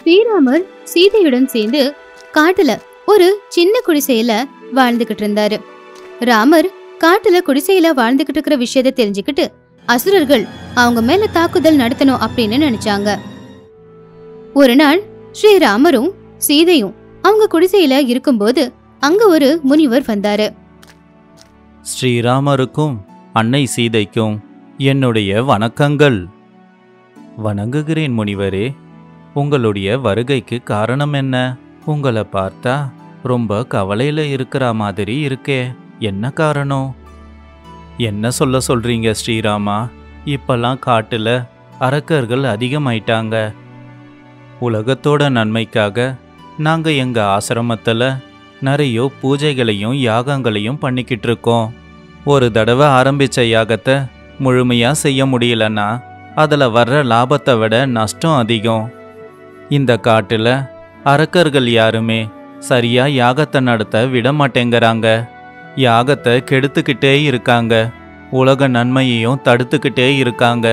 ஸ்ரீராமர் சீதையுடன் சேர்ந்து காட்டுல ஒரு சின்ன குடிசையில வாழ்ந்துகிட்டு இருந்தாரு ராமர் காட்டுல குடிசையில வாழ்ந்துகிட்டு இருக்கிற விஷயத்தை தெரிஞ்சுக்கிட்டு அசுரர்கள் அவங்க மேல தாக்குதல் நடத்தணும் அப்படின்னு நினைச்சாங்க ஒரு நாள் ஸ்ரீராமரும் சீதையும் அவங்க குடிசையில இருக்கும்போது அங்க ஒரு முனிவர் வந்தாரு ஸ்ரீராமருக்கும் அன்னை சீதைக்கும் என்னுடைய வணக்கங்கள் வணங்குகிறேன் முனிவரே உங்களுடைய வருகைக்கு காரணம் என்ன உங்களை பார்த்தா ரொம்ப கவலையில இருக்கிற மாதிரி இருக்கே என்ன காரணம் என்ன சொல்ல சொல்றீங்க ஸ்ரீராமா இப்பெல்லாம் காட்டுல அரக்கர்கள் அதிகமாயிட்டாங்க உலகத்தோட நன்மைக்காக நாங்க எங்க ஆசிரமத்துல நிறைய பூஜைகளையும் யாகங்களையும் பண்ணிக்கிட்டு இருக்கோம் ஒரு தடவை ஆரம்பிச்ச யாகத்தை முழுமையா செய்ய முடியலன்னா அதுல வர்ற லாபத்தை விட நஷ்டம் அதிகம் இந்த காட்டுல அரக்கர்கள் யாருமே சரியா யாகத்தை நடத்த விட மாட்டேங்கிறாங்க யாகத்தை கெடுத்துக்கிட்டே இருக்காங்க உலக நன்மையையும் தடுத்துக்கிட்டே இருக்காங்க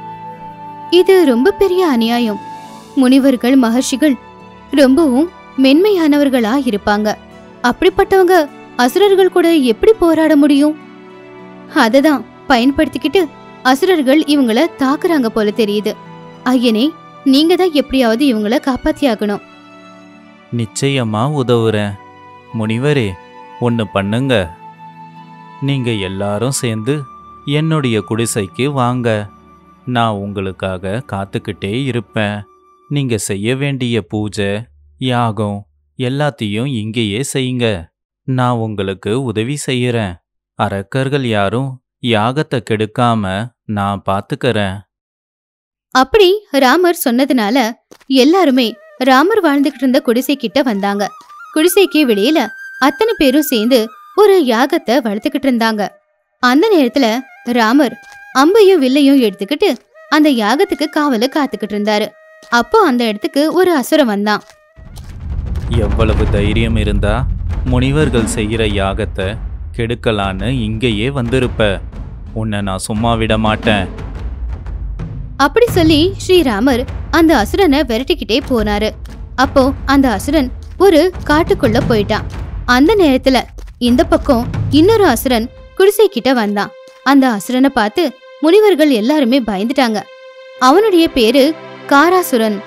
இது ரொம்ப பெரிய அநியாயம் முனிவர்கள் மகர்ஷிகள் ரொம்பவும் மென்மையானவர்களா இருப்பாங்க அப்படிப்பட்டவங்க அசுரர்கள் கூட எப்படி போராட முடியும் அததான் பயன்படுத்திக்கிட்டு அசுரர்கள் இவங்கள தாக்குறாங்க போல தெரியுது ஐயனே நீங்க தான் எப்படியாவது இவங்கள காப்பாத்தியாகணும் நிச்சயமா உதவுறேன் முனிவரே ஒன்று பண்ணுங்க நீங்க எல்லாரும் சேர்ந்து என்னுடைய குடிசைக்கு வாங்க நான் உங்களுக்காக காத்துக்கிட்டே இருப்பேன் நீங்க செய்ய வேண்டிய பூஜை யாகம் எல்லாத்தையும் இங்கேயே செய்யுங்க நான் உங்களுக்கு உதவி செய்யறேன் அரக்கர்கள் யாரும் யாகத்தை கெடுக்காம நான் பாத்துக்கறேன் அப்படி ராமர் சொன்னதுனால எல்லாருமே ராமர் வாழ்ந்துகிட்டு இருந்த குடிசை கிட்ட வந்தாங்க குடிசைக்கு வெளியில அத்தனை பேரும் சேர்ந்து ஒரு யாகத்தை வளர்த்துக்கிட்டு இருந்தாங்க அந்த நேரத்துல ராமர் அம்பையும் வில்லையும் எடுத்துக்கிட்டு அந்த யாகத்துக்கு காவல காத்துக்கிட்டு இருந்தாரு அப்போ அந்த இடத்துக்கு ஒரு அசுரன் வந்தான் எவ்வளவு தைரியம் இருந்தா முனிவர்கள் செய்யற யாகத்தை கெடுக்கலான்னு இங்கேயே வந்திருப்ப உன்னை நான் சும்மா விட மாட்டேன் அப்படி சொல்லி ஸ்ரீராமர் அந்த அசுரனை விரட்டிக்கிட்டே போனாரு அப்போ அந்த அசுரன் ஒரு காட்டுக்குள்ள போயிட்டான் அந்த நேரத்துல இந்த பக்கம் இன்னொரு அசுரன் குடிசை கிட்ட வந்தான் அந்த அசுரனை பார்த்து முனிவர்கள் எல்லாருமே பயந்துட்டாங்க அவனுடைய பேரு காராசுரன்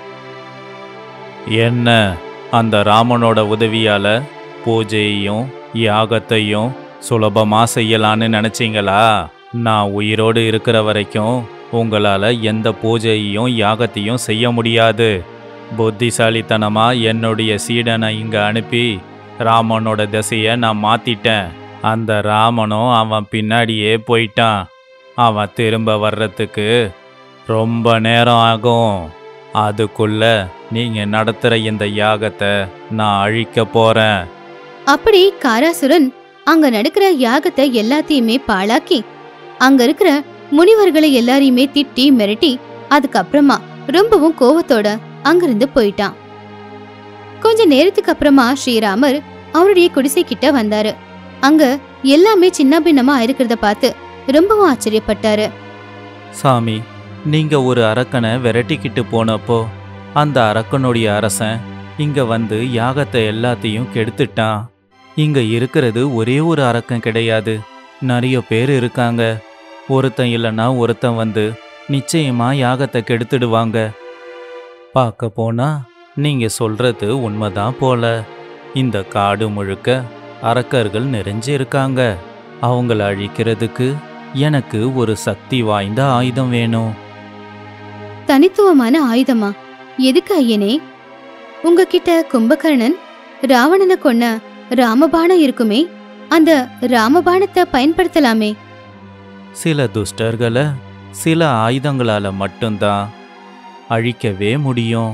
என்ன அந்த ராமனோட உதவியால பூஜையையும் யாகத்தையும் சுலபமா செய்யலான்னு நினைச்சீங்களா நான் உயிரோடு இருக்கிற வரைக்கும் உங்களால எந்த பூஜையையும் யாகத்தையும் செய்ய முடியாது புத்திசாலித்தனமா என்னுடைய சீடனை இங்க அனுப்பி ராமனோட திசைய நான் மாத்திட்டேன் அந்த ராமனும் அவன் பின்னாடியே போயிட்டான் அவன் திரும்ப வர்றதுக்கு ரொம்ப நேரம் ஆகும் அதுக்குள்ள நீங்க நடத்துற இந்த யாகத்தை நான் அழிக்க போறேன் அப்படி காராசுரன் அங்க நடக்கிற யாகத்தை எல்லாத்தையுமே பாழாக்கி அங்க இருக்கிற முனிவர்களை எல்லாரையுமே திட்டி மிரட்டி அதுக்கப்புறமா ரொம்பவும் கோவத்தோட அங்கிருந்து போயிட்டான் கொஞ்ச நேரத்துக்கு அப்புறமா ஸ்ரீராமர் அவருடைய குடிசை கிட்ட வந்தாரு அங்க எல்லாமே சின்ன பின்னமா இருக்கிறத பார்த்து ரொம்பவும் ஆச்சரியப்பட்டாரு சாமி நீங்க ஒரு அரக்கனை விரட்டிக்கிட்டு போனப்போ அந்த அரக்கனுடைய அரசன் இங்க வந்து யாகத்தை எல்லாத்தையும் கெடுத்துட்டான் இங்க இருக்கிறது ஒரே ஒரு அரக்கன் கிடையாது நிறைய பேர் இருக்காங்க ஒருத்தன் இல்லைன்னா ஒருத்தன் வந்து நிச்சயமா யாகத்தை கெடுத்துடுவாங்க பார்க்க போனா நீங்க சொல்றது உண்மைதான் போல இந்த காடு முழுக்க அரக்கர்கள் நிறைஞ்சு இருக்காங்க அவங்கள அழிக்கிறதுக்கு எனக்கு ஒரு சக்தி வாய்ந்த ஆயுதம் வேணும் தனித்துவமான ஆயுதமா எதுக்கு ஐயனே உங்ககிட்ட கும்பகர்ணன் ராவணனை கொன்ன ராமபாணம் இருக்குமே அந்த ராமபாணத்தை பயன்படுத்தலாமே சில துஷ்டர்களை சில ஆயுதங்களால மட்டும்தான் அழிக்கவே முடியும்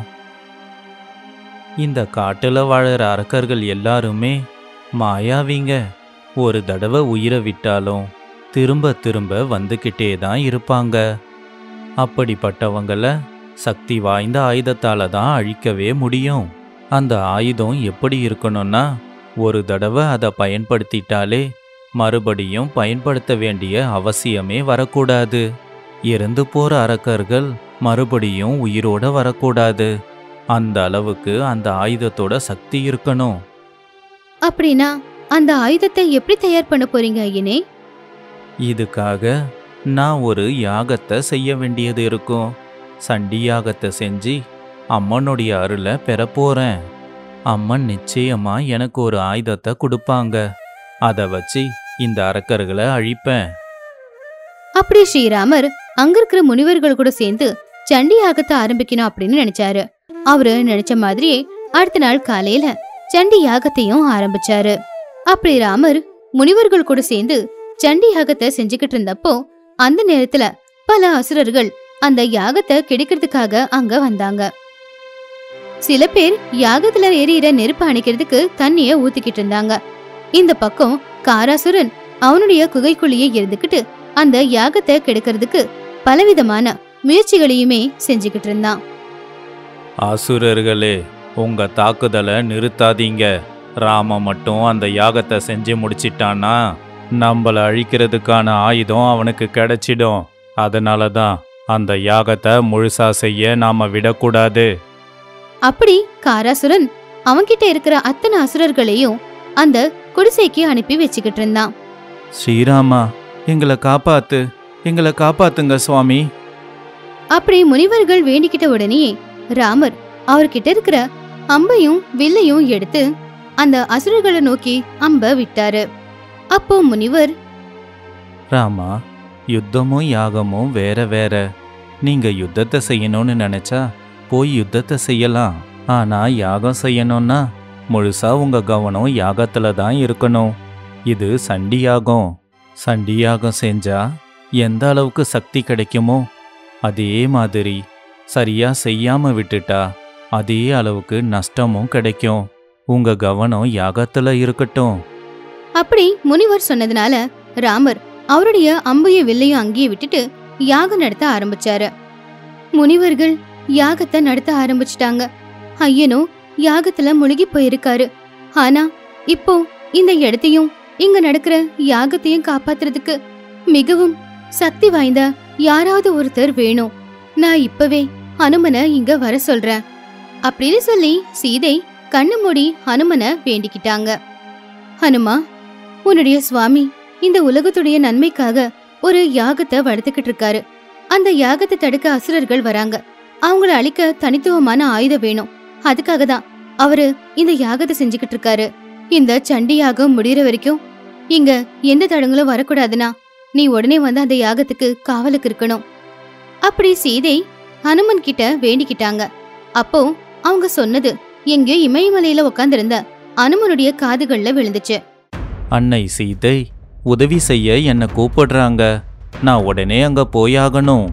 இந்த காட்டுல வாழற அரக்கர்கள் எல்லாருமே மாயாவிங்க ஒரு தடவை உயிரை விட்டாலும் திரும்ப திரும்ப வந்துக்கிட்டே தான் இருப்பாங்க அப்படிப்பட்டவங்கள சக்தி வாய்ந்த ஆயுதத்தால தான் அழிக்கவே முடியும் அந்த ஆயுதம் எப்படி இருக்கணும்னா ஒரு தடவை அதை பயன்படுத்திட்டாலே மறுபடியும் பயன்படுத்த வேண்டிய அவசியமே வரக்கூடாது இறந்து போற அரக்கர்கள் மறுபடியும் உயிரோட வரக்கூடாது அந்த அளவுக்கு அந்த ஆயுதத்தோட சக்தி இருக்கணும் அப்படின்னா அந்த ஆயுதத்தை எப்படி தயார் பண்ண போறீங்க ஐயனே இதுக்காக நான் ஒரு யாகத்தை செய்ய வேண்டியது இருக்கும் சண்டி யாகத்தை செஞ்சு அம்மனுடைய அருளை பெற போறேன் அம்மன் நிச்சயமா எனக்கு ஒரு ஆயுதத்தை கொடுப்பாங்க அதை வச்சு இந்த அரக்கர்களை அழிப்பேன் அப்படி ஸ்ரீராமர் அங்க இருக்கிற முனிவர்கள் கூட சேர்ந்து சண்டி யாகத்தை ஆரம்பிக்கணும் அப்படின்னு நினைச்சாரு அவரு நினைச்ச மாதிரியே அடுத்த நாள் காலையில சண்டி யாகத்தையும் ஆரம்பிச்சாரு அப்படி ராமர் முனிவர்கள் கூட சேர்ந்து சண்டி யாகத்தை செஞ்சுக்கிட்டு இருந்தப்போ அந்த நேரத்துல பல அசுரர்கள் அந்த யாகத்தை கெடுக்கிறதுக்காக அங்க வந்தாங்க சில பேர் யாகத்துல எரியிற நெருப்பு அணைக்கிறதுக்கு தண்ணிய ஊத்திக்கிட்டு இருந்தாங்க இந்த பக்கம் காராசுரன் அவனுடைய குகைக்குள்ளேயே இருந்துகிட்டு அந்த யாகத்தை கெடுக்கிறதுக்கு பலவிதமான முயற்சிகளையுமே செஞ்சுக்கிட்டு இருந்தான் அசுரர்களே உங்க தாக்குதலை நிறுத்தாதீங்க ராம மட்டும் அந்த யாகத்தை செஞ்சு முடிச்சிட்டான்னா நம்மள அழிக்கிறதுக்கான ஆயுதம் அவனுக்கு கிடைச்சிடும் அதனால தான் அந்த யாகத்தை முழுசா செய்ய நாம விடக்கூடாது அப்படி காராசுரன் அவன்கிட்ட இருக்கிற அத்தனை அசுரர்களையும் அந்த குடிசைக்கு அனுப்பி வச்சுக்கிட்டு இருந்தான் ஸ்ரீராமா எங்களை காப்பாத்து எங்களை காப்பாத்துங்க சுவாமி அப்படி முனிவர்கள் வேண்டிக்கிட்ட உடனே ராமர் அவர்கிட்ட இருக்கிற அம்பையும் வில்லையும் எடுத்து அந்த அசுரர்களை நோக்கி அம்ப விட்டாரு அப்போ முனிவர் ராமா யுத்தமும் யாகமும் வேற வேற நீங்க யுத்தத்தை செய்யணும்னு நினைச்சா போய் யுத்தத்தை செய்யலாம் ஆனா யாகம் செய்யணும்னா முழுசா உங்க கவனம் யாகத்துல தான் இருக்கணும் இது சண்டி யாகம் சண்டி யாகம் செஞ்சா எந்த அளவுக்கு சக்தி கிடைக்குமோ அதே மாதிரி சரியா செய்யாம விட்டுட்டா அதே அளவுக்கு நஷ்டமும் கிடைக்கும் உங்க கவனம் யாகத்துல இருக்கட்டும் அப்படி முனிவர் சொன்னதுனால ராமர் அவருடைய அம்பையும் வில்லையும் அங்கேயே விட்டுட்டு யாகம் நடத்த ஆரம்பிச்சாரு முனிவர்கள் யாகத்தை நடத்த ஆரம்பிச்சிட்டாங்க ஐயனும் யாகத்துல முழுகி போயிருக்காரு ஆனா இப்போ இந்த இடத்தையும் இங்க நடக்கிற யாகத்தையும் காப்பாத்துறதுக்கு மிகவும் சக்தி வாய்ந்த யாராவது ஒருத்தர் வேணும் நான் இப்பவே ஹனுமனை இங்க வர சொல்றேன் அப்படின்னு சொல்லி சீதை கண்ணு மூடி ஹனுமனை வேண்டிக்கிட்டாங்க ஹனுமா உன்னுடைய சுவாமி இந்த உலகத்துடைய நன்மைக்காக ஒரு யாகத்தை வளர்த்துக்கிட்டு இருக்காரு அந்த யாகத்தை தடுக்க அசுரர்கள் வராங்க அவங்கள அழிக்க தனித்துவமான ஆயுதம் வேணும் அதுக்காக தான் அவரு இந்த யாகத்தை செஞ்சுக்கிட்டு இருக்காரு இந்த சண்டி யாகம் முடியற வரைக்கும் இங்க எந்த தடங்களும் வரக்கூடாதுன்னா நீ உடனே வந்து அந்த யாகத்துக்கு காவலுக்கு இருக்கணும் அப்படி சீதை ஹனுமன் கிட்ட வேண்டிக்கிட்டாங்க அப்போ அவங்க சொன்னது எங்கேயோ இமயமலையில உட்கார்ந்திருந்த அனுமனுடைய காதுகள்ல விழுந்துச்சு அன்னை சீதை உதவி செய்ய என்னை கூப்பிடுறாங்க நான் உடனே அங்க போயாகணும்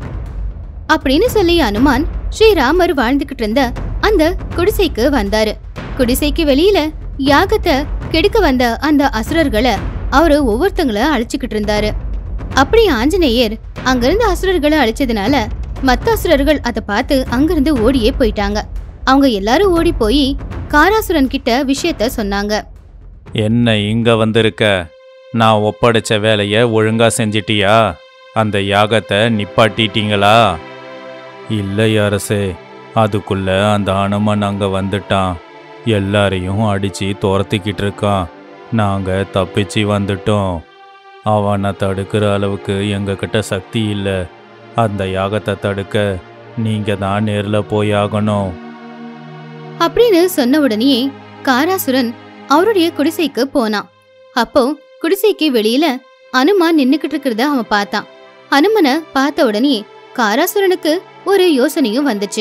அப்படின்னு சொல்லி அனுமான் ஸ்ரீராமர் வாழ்ந்துகிட்டு இருந்த அந்த குடிசைக்கு வந்தாரு குடிசைக்கு வெளியில யாகத்தை கெடுக்க வந்த அந்த அசுரர்களை அவரு ஒவ்வொருத்தங்கள அழிச்சுக்கிட்டு இருந்தாரு அப்படி ஆஞ்சநேயர் அங்கிருந்து அசுரர்களை அழிச்சதுனால மத்த அசுரர்கள் அதை பார்த்து அங்கிருந்து ஓடியே போயிட்டாங்க அவங்க எல்லாரும் ஓடி போய் காராசுரன் கிட்ட விஷயத்த சொன்னாங்க என்ன இங்க வந்திருக்க நான் ஒப்படைச்ச வேலைய ஒழுங்கா செஞ்சிட்டியா அந்த யாகத்தை நிப்பாட்டிட்டீங்களா இல்லை அரசே அதுக்குள்ள அந்த அனுமன் அங்க வந்துட்டான் எல்லாரையும் அடிச்சு துரத்திக்கிட்டு இருக்கான் நாங்க தப்பிச்சு வந்துட்டோம் அவனை தடுக்கிற அளவுக்கு எங்ககிட்ட சக்தி இல்லை அந்த யாகத்தை தடுக்க நீங்க தான் நேர்ல போயாகணும் அப்படின்னு சொன்ன உடனேயே காராசுரன் அவருடைய குடிசைக்கு போனான் அப்போ குடிசைக்கு வெளியில அனுமான் நின்னுக்கிட்டு இருக்கிறத அவன் பார்த்தான் அனுமனை பார்த்த உடனே காராசுரனுக்கு ஒரு யோசனையும் வந்துச்சு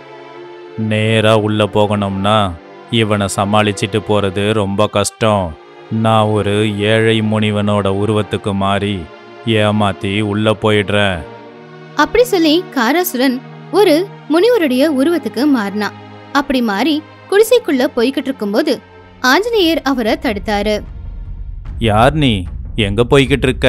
நேரா உள்ள போகணும்னா இவனை சமாளிச்சிட்டு போறது ரொம்ப கஷ்டம் நான் ஒரு ஏழை முனிவனோட உருவத்துக்கு மாறி ஏமாத்தி உள்ள போயிடுறேன் அப்படி சொல்லி காராசுரன் ஒரு முனிவருடைய உருவத்துக்கு மாறினான் அப்படி மாறி குடிசைக்குள்ள போய்கிட்டு இருக்கும்போது ஆஞ்சநேயர் அவரை தடுத்தாரு யார் நீ எங்க போய்கிட்டு இருக்க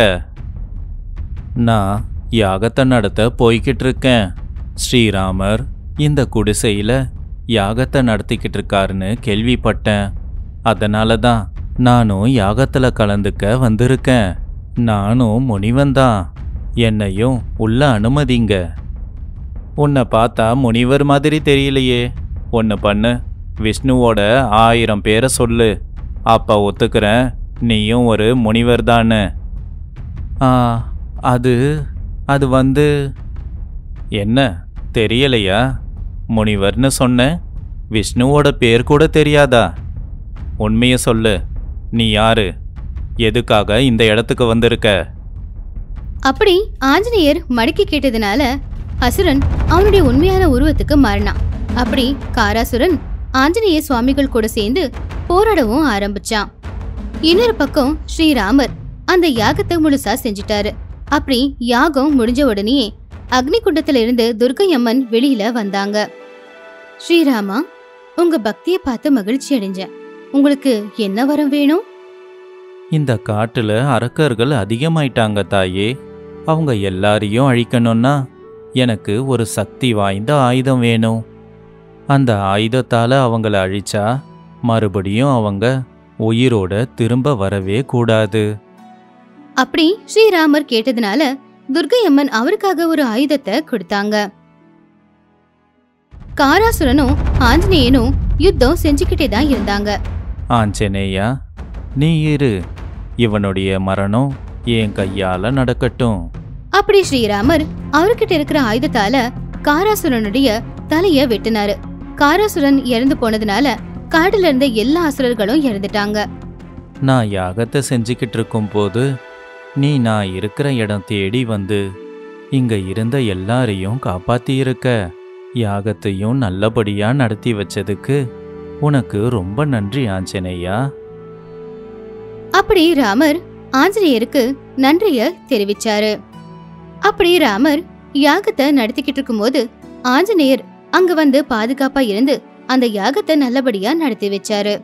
நான் யாகத்தை நடத்த போய்கிட்டு இருக்கேன் ஸ்ரீராமர் இந்த குடிசையில யாகத்தை நடத்திக்கிட்டு இருக்காருன்னு கேள்விப்பட்டேன் அதனால தான் நானும் யாகத்துல கலந்துக்க வந்திருக்கேன் நானும் முனிவன்தான் என்னையும் உள்ள அனுமதிங்க உன்னை பார்த்தா முனிவர் மாதிரி தெரியலையே ஒன்று பண்ணு விஷ்ணுவோட ஆயிரம் பேரை சொல்லு அப்போ ஒத்துக்கிறேன் நீயும் ஒரு முனிவர் தானே ஆ அது அது வந்து என்ன தெரியலையா முனிவர்னு சொன்ன விஷ்ணுவோட பேர் கூட தெரியாதா உண்மையை சொல்லு நீ யாரு எதுக்காக இந்த இடத்துக்கு வந்திருக்க அப்படி ஆஞ்சநேயர் மடக்கி கேட்டதுனால அசுரன் அவனுடைய உண்மையான உருவத்துக்கு மாறினான் அப்படி காராசுரன் ஆஞ்சநேய சுவாமிகள் கூட சேர்ந்து போராடவும் ஆரம்பிச்சான் இன்னொரு பக்கம் ஸ்ரீராமர் அந்த யாகத்தை முழுசா செஞ்சிட்டாரு அப்படி யாகம் முடிஞ்ச உடனேயே அக்னி குண்டத்துல இருந்து துர்க்கை அம்மன் வெளியில வந்தாங்க ஸ்ரீராமா உங்க பக்தியை பார்த்து மகிழ்ச்சி அடைஞ்சேன் உங்களுக்கு என்ன வரம் வேணும் இந்த காட்டுல அரக்கர்கள் அதிகமாயிட்டாங்க தாயே அவங்க எல்லாரையும் அழிக்கணும்னா எனக்கு ஒரு சக்தி வாய்ந்த ஆயுதம் வேணும் அந்த ஆயுதத்தால அவங்கள அழிச்சா மறுபடியும் அவங்க உயிரோட திரும்ப வரவே கூடாது அப்படி ஸ்ரீராமர் கேட்டதுனால துர்க்கை அம்மன் அவருக்காக ஒரு ஆயுதத்தை கொடுத்தாங்க காராசுரனும் ஆஞ்சநேயனும் யுத்தம் செஞ்சுக்கிட்டே தான் இருந்தாங்க ஆஞ்சநேயா நீ இரு இவனுடைய மரணம் என் கையால நடக்கட்டும் அப்படி ஸ்ரீராமர் அவர்கிட்ட இருக்கிற ஆயுதத்தால காராசுரனுடைய தலைய வெட்டினாரு காராசுரன் இறந்து போனதுனால காட்டுல இருந்த எல்லா அசுரர்களும் இறந்துட்டாங்க நான் யாகத்தை செஞ்சுக்கிட்டு இருக்கும்போது நீ நான் இருக்கிற இடம் தேடி வந்து இங்க இருந்த எல்லாரையும் காப்பாத்தி இருக்க யாகத்தையும் நல்லபடியா நடத்தி வச்சதுக்கு உனக்கு ரொம்ப நன்றி ஆஞ்சநேயா அப்படி ராமர் ஆஞ்சநேயருக்கு நன்றிய தெரிவிச்சாரு அப்படி ராமர் யாகத்தை நடத்திக்கிட்டு இருக்கும்போது ஆஞ்சநேயர் அங்க வந்து பாதுகாப்பா இருந்து அந்த யாகத்தை நல்லபடியா நடத்தி வச்சாரு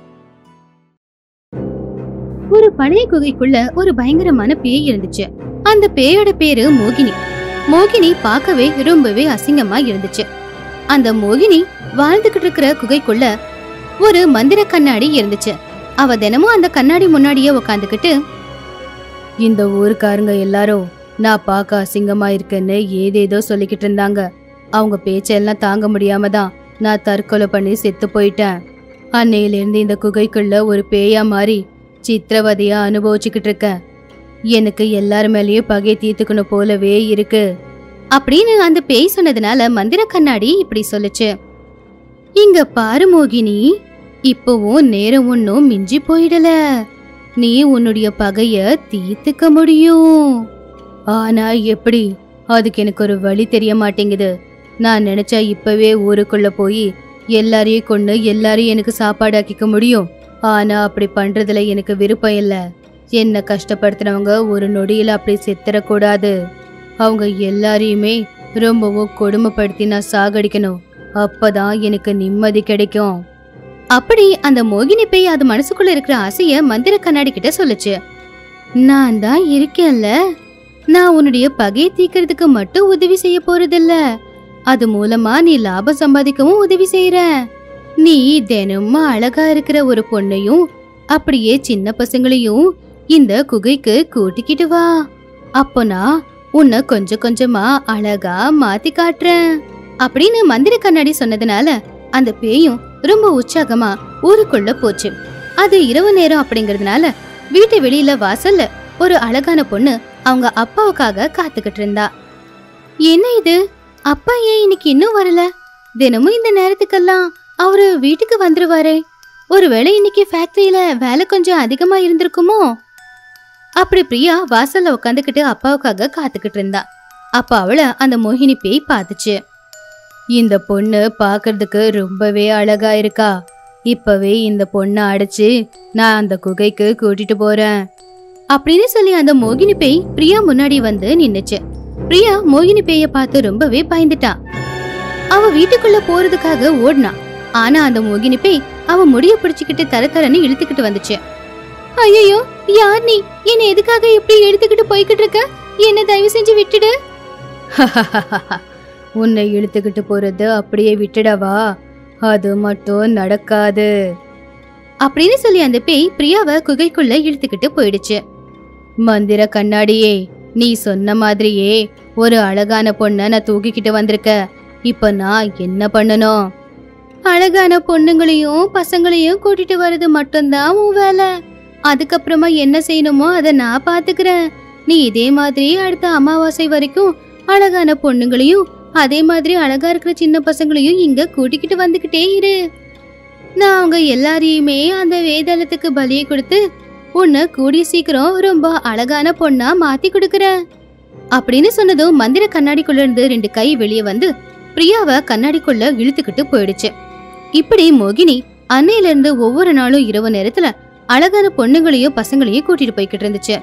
ஒரு பழைய குகைக்குள்ள ஒரு பயங்கரமான பேய் இருந்துச்சு அந்த பேயோட பேரு மோகினி மோகினி பார்க்கவே ரொம்பவே அசிங்கமா இருந்துச்சு அந்த மோகினி வாழ்ந்துகிட்டு இருக்கிற குகைக்குள்ள ஒரு மந்திர கண்ணாடி இருந்துச்சு அவ தினமும் அந்த கண்ணாடி முன்னாடியே உக்காந்துக்கிட்டு இந்த ஊருக்காரங்க எல்லாரும் நான் பார்க்க அசிங்கமா இருக்கேன்னு ஏதேதோ சொல்லிக்கிட்டு இருந்தாங்க அவங்க பேச்செல்லாம் தாங்க முடியாம தான் நான் தற்கொலை பண்ணி செத்து போயிட்டேன் அன்னையிலிருந்து இந்த குகைக்குள்ள ஒரு பேயா மாறி சித்திரவதையா அனுபவிச்சுக்கிட்டு இருக்கேன் எனக்கு எல்லார் மேலயும் பகை தீர்த்துக்கணும் போலவே இருக்கு அப்படின்னு அந்த பேய் சொன்னதுனால மந்திர கண்ணாடி இப்படி சொல்லுச்சு இங்க பாரு மோகினி இப்பவும் நேரம் ஒன்னும் மிஞ்சி போயிடல நீ உன்னுடைய பகைய தீர்த்துக்க முடியும் ஆனா எப்படி அதுக்கு எனக்கு ஒரு வழி தெரிய மாட்டேங்குது நான் நினைச்சா இப்பவே ஊருக்குள்ள போய் எல்லாரையும் கொண்டு எல்லாரையும் எனக்கு சாப்பாடு ஆக்கிக்க முடியும் ஆனா அப்படி பண்றதுல எனக்கு விருப்பம் இல்ல என்ன கஷ்டப்படுத்தினவங்க ஒரு நொடியில அப்படி செத்துறக்கூடாது அவங்க எல்லாரையுமே ரொம்பவும் கொடுமைப்படுத்தி நான் சாகடிக்கணும் அப்பதான் எனக்கு நிம்மதி கிடைக்கும் அப்படி அந்த மோகினி பேய் அது மனசுக்குள்ள இருக்கிற ஆசைய மந்திர கண்ணாடி கிட்ட சொல்லுச்சு நான் தான் இருக்கேன்ல நான் உன்னுடைய பகையை தீக்கிறதுக்கு மட்டும் உதவி செய்ய போறதில்ல அது மூலமா நீ லாபம் சம்பாதிக்கவும் உதவி செய்யற நீ தினமும் அழகா இருக்கிற ஒரு பொண்ணையும் அப்படியே சின்ன பசங்களையும் இந்த குகைக்கு கூட்டிக்கிட்டு வா அப்போ நான் உன்னை கொஞ்சம் கொஞ்சமா அழகா மாத்தி காட்டுறேன் அப்படின்னு மந்திர கண்ணாடி சொன்னதுனால அந்த பேயும் ரொம்ப உற்சாகமா ஊருக்குள்ள போச்சு அது இரவு நேரம் அப்படிங்கறதுனால வீட்டு வெளியில வாசல்ல ஒரு அழகான பொண்ணு அவங்க அப்பாவுக்காக காத்துக்கிட்டு இருந்தா என்ன இது அப்பா ஏன் இன்னைக்கு இன்னும் வரல தினமும் இந்த நேரத்துக்கெல்லாம் அவரு வீட்டுக்கு வந்துருவாரே ஒருவேளை இன்னைக்கு ஃபேக்டரியில வேலை கொஞ்சம் அதிகமா இருந்திருக்குமோ அப்படி பிரியா வாசல்ல உட்காந்துக்கிட்டு அப்பாவுக்காக காத்துக்கிட்டு இருந்தா அப்ப அவளை அந்த மோகினி பேய் பார்த்துச்சு இந்த பொண்ணு பார்க்கறதுக்கு ரொம்பவே அழகா இருக்கா இப்பவே இந்த பொண்ணை அடைச்சு நான் அந்த குகைக்கு கூட்டிட்டு போறேன் அப்படின்னு சொல்லி அந்த மோகினி பேய் பிரியா முன்னாடி வந்து நின்னுச்சு பிரியா மோகினி பேய பார்த்து ரொம்பவே பயந்துட்டா அவ வீட்டுக்குள்ள போறதுக்காக ஓடினா ஆனா அந்த மோகினி பேய் அவ முடிய பிடிச்சுக்கிட்டு தர தரன்னு இழுத்துக்கிட்டு வந்துச்சு ஐயோ யார் நீ என்ன எதுக்காக இப்படி எடுத்துக்கிட்டு போய்கிட்டு இருக்க என்ன தயவு செஞ்சு விட்டுடு உன்னை இழுத்துக்கிட்டு போறது அப்படியே விட்டுடவா அது மட்டும் நடக்காது அப்படின்னு சொல்லி அந்த பேய் பிரியாவை குகைக்குள்ள இழுத்துக்கிட்டு போயிடுச்சு மந்திர கண்ணாடியே நீ சொன்ன மாதிரியே ஒரு அழகான பொண்ண நான் தூக்கிக்கிட்டு வந்திருக்க இப்ப நான் என்ன பண்ணணும் அழகான பொண்ணுங்களையும் பசங்களையும் கூட்டிட்டு வர்றது மட்டும்தான் உன் வேலை அதுக்கப்புறமா என்ன செய்யணுமோ அதை நான் பாத்துக்கிறேன் நீ இதே மாதிரி அடுத்த அமாவாசை வரைக்கும் அழகான பொண்ணுங்களையும் அதே மாதிரி அழகா இருக்கிற சின்ன பசங்களையும் இங்க கூட்டிக்கிட்டு வந்துகிட்டே இரு நான் அவங்க எல்லாரையுமே அந்த வேதாளத்துக்கு பலியை கொடுத்து உன்னை கூடிய சீக்கிரம் ரொம்ப அழகான பொண்ணா மாத்தி கொடுக்கறேன் அப்படின்னு சொன்னதும் மந்திர கண்ணாடிக்குள்ள இருந்து ரெண்டு கை வெளியே வந்து பிரியாவை கண்ணாடிக்குள்ள இழுத்துக்கிட்டு போயிடுச்சு இப்படி மோகினி அன்னையில இருந்து ஒவ்வொரு நாளும் இரவு நேரத்துல அழகான பொண்ணுங்களையும் பசங்களையும் கூட்டிட்டு போய்கிட்டு இருந்துச்சு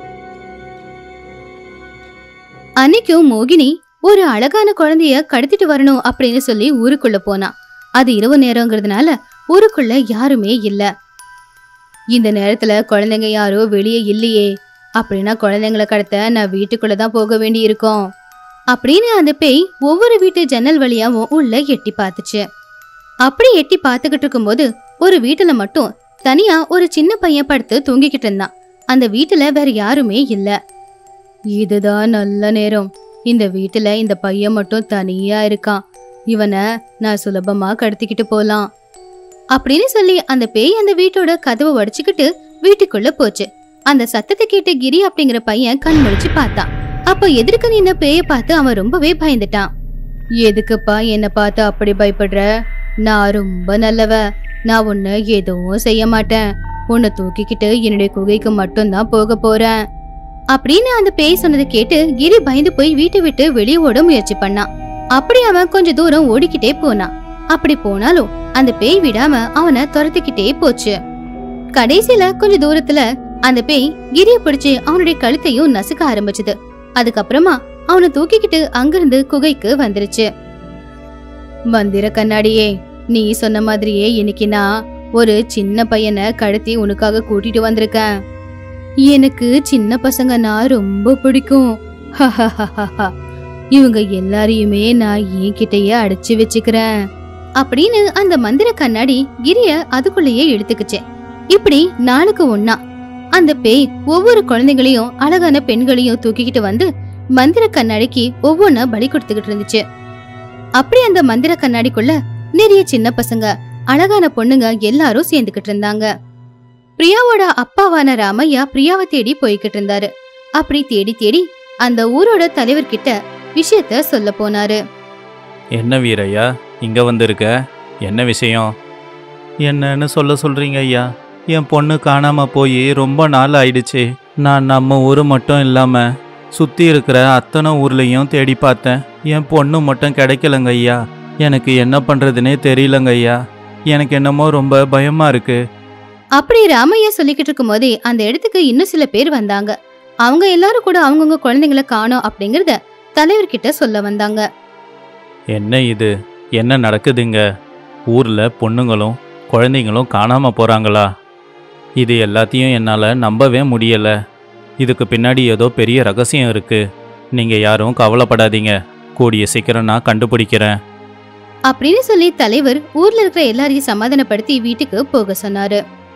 அன்னைக்கும் மோகினி ஒரு அழகான குழந்தைய கடத்திட்டு வரணும் அப்படின்னு சொல்லி ஊருக்குள்ள போனா அது இரவு நேரங்கிறதுனால ஊருக்குள்ள யாருமே இல்ல இந்த நேரத்துல குழந்தைங்க யாரோ வெளியே இல்லையே அப்படின்னா குழந்தைங்கள கடத்த நான் வீட்டுக்குள்ள தான் போக வேண்டி இருக்கும் அப்படின்னு அந்த பேய் ஒவ்வொரு வீட்டு ஜன்னல் வழியாவும் உள்ள எட்டி பார்த்துச்சு அப்படி எட்டி பார்த்துக்கிட்டு இருக்கும்போது ஒரு வீட்டுல மட்டும் தனியா ஒரு சின்ன பையன் படுத்து தூங்கிக்கிட்டு இருந்தான் அந்த வீட்டுல வேற யாருமே இல்ல இதுதான் நல்ல நேரம் இந்த வீட்டுல இந்த பையன் மட்டும் தனியா இருக்கான் இவனை நான் சுலபமா கடத்திக்கிட்டு போலாம் அப்படின்னு சொல்லி அந்த பேய் அந்த வீட்டோட கதவை உடைச்சுக்கிட்டு வீட்டுக்குள்ள போச்சு அந்த சத்தத்தை கேட்டு கிரி அப்படிங்கிற பையன் கண் முழிச்சு பார்த்தான் அப்போ எதிர்க்க நின்ன பேய பார்த்து அவன் ரொம்பவே பயந்துட்டான் எதுக்குப்பா என்ன பார்த்து அப்படி பயப்படுற நான் ரொம்ப நல்லவ நான் உன்னை எதுவும் செய்ய மாட்டேன் உன்னை தூக்கிக்கிட்டு என்னுடைய குகைக்கு மட்டும்தான் போக போறேன் அப்படின்னு அந்த பேய் சொன்னதை கேட்டு கிரி பயந்து போய் வீட்டை விட்டு வெளியே ஓட முயற்சி பண்ணான் அப்படி அவன் கொஞ்ச தூரம் ஓடிக்கிட்டே போனான் அப்படி போனாலும் அந்த பேய் விடாம அவனை துரத்திக்கிட்டே போச்சு கடைசியில கொஞ்ச தூரத்துல அந்த பேய் கிரிய பிடிச்சு அவனுடைய கழுத்தையும் நசுக்க ஆரம்பிச்சது அதுக்கப்புறமா அவனை தூக்கிக்கிட்டு அங்கிருந்து குகைக்கு வந்துருச்சு மந்திர கண்ணாடியே நீ சொன்ன மாதிரியே இன்னைக்கு நான் ஒரு சின்ன பையனை கடத்தி உனக்காக கூட்டிட்டு வந்திருக்கேன் எனக்கு சின்ன பசங்கன்னா ரொம்ப பிடிக்கும் ஹஹஹஹஹா. இவங்க எல்லாரையுமே நான் என்கிட்டயே அடைச்சு வச்சுக்கிறேன் அப்படின்னு அந்த மந்திர கண்ணாடி கிரிய அதுக்குள்ளேயே இழுத்துக்குச்சு இப்படி நாளுக்கு ஒன்னா அந்த பேய் ஒவ்வொரு குழந்தைகளையும் அழகான பெண்களையும் தூக்கிக்கிட்டு வந்து மந்திர கண்ணாடிக்கு ஒவ்வொன்னா பலி கொடுத்துக்கிட்டு இருந்துச்சு அப்படி அந்த மந்திர கண்ணாடிக்குள்ள நிறைய சின்ன பசங்க அழகான பொண்ணுங்க எல்லாரும் சேர்ந்துகிட்டு இருந்தாங்க பிரியாவோட அப்பாவான ராமையா பிரியாவை தேடி போய்கிட்டு இருந்தாரு அப்படி தேடி தேடி அந்த ஊரோட தலைவர்கிட்ட விஷயத்த சொல்ல போனாரு என்ன வீரையா இங்க வந்திருக்க என்ன விஷயம் என்னன்னு சொல்ல சொல்றீங்க ஐயா என் பொண்ணு காணாம போய் ரொம்ப நாள் ஆயிடுச்சு நான் நம்ம ஊர் மட்டும் இல்லாம சுத்தி இருக்கிற அத்தனை ஊர்லயும் தேடி பார்த்தேன் என் பொண்ணு மட்டும் கிடைக்கலங்க ஐயா எனக்கு என்ன பண்றதுனே தெரியலங்க ஐயா எனக்கு என்னமோ ரொம்ப பயமா இருக்கு அப்படி ராமையா சொல்லிக்கிட்டு இருக்கும் போதே அந்த இடத்துக்கு இன்னும் சில பேர் வந்தாங்க அவங்க எல்லாரும் கூட அவங்கவுங்க குழந்தைங்கள காணோம் அப்படிங்கறத தலைவர்கிட்ட சொல்ல வந்தாங்க என்ன இது என்ன நடக்குதுங்க ஊர்ல பொண்ணுங்களும் குழந்தைங்களும் காணாம போறாங்களா இது எல்லாத்தையும் என்னால் நம்பவே முடியல இதுக்கு பின்னாடி ஏதோ பெரிய ரகசியம் இருக்கு நீங்க யாரும் கவலைப்படாதீங்க கூடிய சீக்கிரம் நான் கண்டுபிடிக்கிறேன் அப்படின்னு சொல்லி தலைவர் ஊர்ல இருக்கிற எல்லாரையும் சமாதானப்படுத்தி வீட்டுக்கு போக சொன்னாரு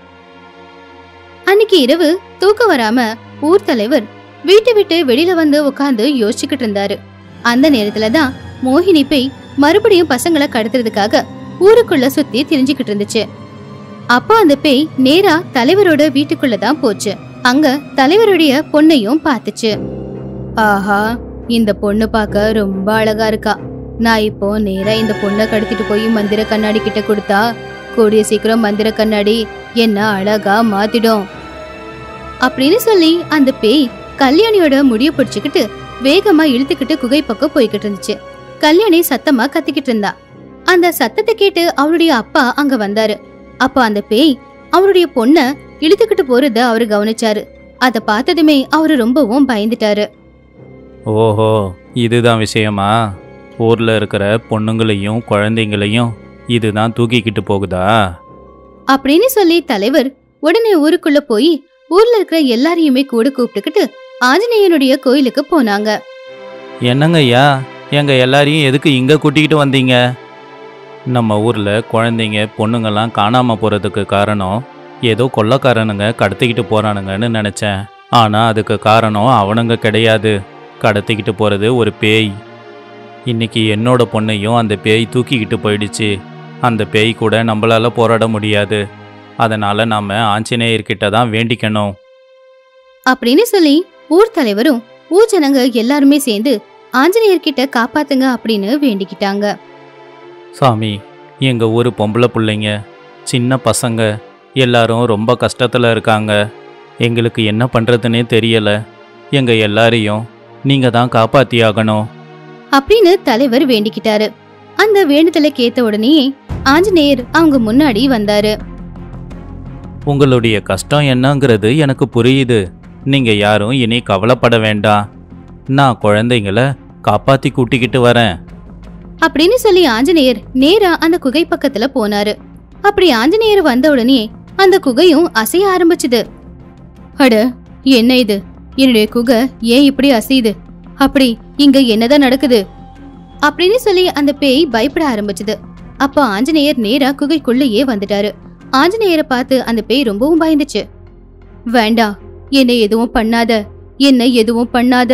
அன்னைக்கு இரவு தூக்கம் வராம ஊர் தலைவர் வீட்டை விட்டு வெளியில வந்து உட்கார்ந்து யோசிச்சுக்கிட்டு இருந்தாரு அந்த நேரத்துல தான் மோகினி பேய் மறுபடியும் பசங்களை கடத்துறதுக்காக ஊருக்குள்ள சுத்தி திரிஞ்சுக்கிட்டு இருந்துச்சு அப்போ அந்த பேய் நேரா தலைவரோட வீட்டுக்குள்ள தான் போச்சு அங்க தலைவருடைய பொண்ணையும் பார்த்துச்சு ஆஹா இந்த பொண்ணு பார்க்க ரொம்ப அழகா இருக்கா நான் இப்போ நேரா இந்த பொண்ணை கடத்திட்டு போய் மந்திர கண்ணாடி கிட்ட கொடுத்தா கூடிய சீக்கிரம் மந்திர கண்ணாடி என்ன அழகா மாத்திடும் அப்படின்னு சொல்லி அந்த பேய் கல்யாணியோட முடிய பிடிச்சுக்கிட்டு வேகமா இழுத்துக்கிட்டு குகை பக்கம் போய்கிட்டு இருந்துச்சு கல்யாணி சத்தமா கத்திக்கிட்டு இருந்தா அந்த சத்தத்தை கேட்டு அவருடைய அப்பா அங்க வந்தாரு அப்ப அந்த பேய் அவருடைய பொண்ண இழுத்துக்கிட்டு போறத அவரு கவனிச்சாரு அத பார்த்ததுமே அவரு ரொம்பவும் பயந்துட்டாரு ஓஹோ இதுதான் விஷயமா ஊர்ல இருக்கிற பொண்ணுங்களையும் குழந்தைங்களையும் இதுதான் தூக்கிக்கிட்டு போகுதா அப்படின்னு சொல்லி தலைவர் உடனே ஊருக்குள்ள போய் ஊர்ல இருக்கிற எல்லாரையுமே கூட கூப்பிட்டுக்கிட்டு ஆஞ்சநேயனுடைய கோயிலுக்கு போனாங்க என்னங்க ஐயா எங்க எல்லாரையும் எதுக்கு இங்க கூட்டிக்கிட்டு வந்தீங்க நம்ம ஊர்ல குழந்தைங்க பொண்ணுங்கெல்லாம் காணாம போறதுக்கு காரணம் ஏதோ கொள்ளக்காரனுங்க கடத்திக்கிட்டு போறானுங்கன்னு நினைச்சேன் ஆனா அதுக்கு காரணம் அவனுங்க கிடையாது கடத்திக்கிட்டு போறது ஒரு பேய் இன்னைக்கு என்னோட பொண்ணையும் அந்த பேய் தூக்கிக்கிட்டு போயிடுச்சு அந்த பேய் கூட நம்மளால போராட முடியாது அதனால நாம ஆஞ்சநேயர்கிட்ட தான் வேண்டிக்கணும் அப்படின்னு சொல்லி ஊர் தலைவரும் ஊர் ஜனங்க எல்லாருமே சேர்ந்து ஆஞ்சநேயர்கிட்ட காப்பாத்துங்க அப்படின்னு வேண்டிக்கிட்டாங்க சாமி எங்க ஊர் பொம்பளை பிள்ளைங்க சின்ன பசங்க எல்லாரும் ரொம்ப கஷ்டத்துல இருக்காங்க எங்களுக்கு என்ன பண்றதுன்னே தெரியல எங்க எல்லாரையும் நீங்க தான் காப்பாத்தியாகணும் அப்படின்னு தலைவர் வேண்டிக்கிட்டாரு அந்த வேண்டுதலை கேட்ட உடனே ஆஞ்சநேயர் அவங்க முன்னாடி வந்தாரு உங்களுடைய கஷ்டம் என்னங்கிறது எனக்கு புரியுது நீங்க யாரும் இனி கவலைப்பட வேண்டாம் நான் குழந்தைங்கள காப்பாத்தி கூட்டிக்கிட்டு வரேன் அப்படின்னு சொல்லி ஆஞ்சநேயர் நேரா அந்த குகை பக்கத்துல போனாரு அப்படி ஆஞ்சநேயர் வந்த உடனே அந்த குகையும் அசைய ஆரம்பிச்சுது அட என்ன இது என்னுடைய குகை ஏன் இப்படி அசையுது அப்படி இங்க என்னதான் நடக்குது அப்படின்னு சொல்லி அந்த பேய் பயப்பட ஆரம்பிச்சது அப்போ ஆஞ்சநேயர் நேரா குகைக்குள்ளேயே வந்துட்டாரு ஆஞ்சநேயரை பார்த்து அந்த பேய் ரொம்பவும் பயந்துச்சு வேண்டாம் என்னை எதுவும் பண்ணாத என்ன எதுவும் பண்ணாத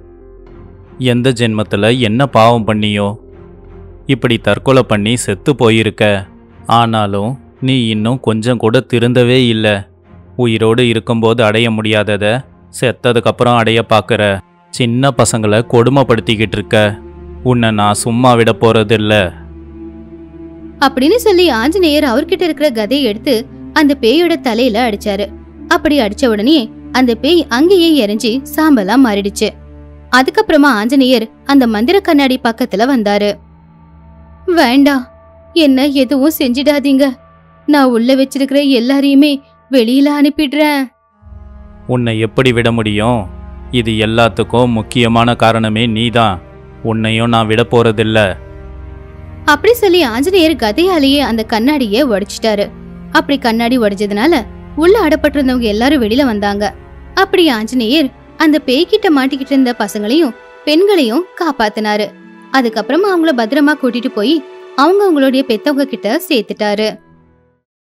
எந்த ஜென்மத்துல என்ன பாவம் பண்ணியோ இப்படி தற்கொலை பண்ணி செத்து போயிருக்க ஆனாலும் நீ இன்னும் கொஞ்சம் கூட திருந்தவே இல்லை உயிரோடு இருக்கும்போது அடைய முடியாதத செத்ததுக்கப்புறம் அடைய பார்க்குற சின்ன பசங்களை கொடுமைப்படுத்திக்கிட்டு இருக்க உன்னை நான் சும்மா விட போறதில்ல அப்படின்னு சொல்லி ஆஞ்சநேயர் அவர்கிட்ட இருக்கிற கதையை எடுத்து அந்த பேயோட தலையில அடிச்சாரு அப்படி அடிச்ச உடனே அந்த பேய் அங்கேயே எரிஞ்சு சாம்பலா மாறிடுச்சு அதுக்கப்புறமா ஆஞ்சநேயர் அந்த மந்திர கண்ணாடி பக்கத்துல வந்தாரு வேண்டாம் என்ன எதுவும் செஞ்சிடாதீங்க நான் உள்ள வச்சிருக்கிற எல்லாரையுமே வெளியில அனுப்பிடுறேன் உன்னை எப்படி விட முடியும் இது எல்லாத்துக்கும் முக்கியமான காரணமே நீதான் உன்னையும் நான் விட போறதில்ல அப்படி சொல்லி ஆஞ்சநேயர் கதையாலேயே அந்த கண்ணாடிய உடைச்சிட்டாரு அப்படி கண்ணாடி உடைஞ்சதுனால உள்ள அடப்பட்டிருந்தவங்க எல்லாரும் வெளியில வந்தாங்க அப்படி ஆஞ்சநேயர் அந்த பேய்கிட்ட மாட்டிக்கிட்டு இருந்த பசங்களையும் பெண்களையும் காப்பாத்தினாரு அதுக்கப்புறமா அவங்கள பத்திரமா கூட்டிட்டு போய் அவங்க அவங்களுடைய பெத்தவங்க கிட்ட சேர்த்துட்டாரு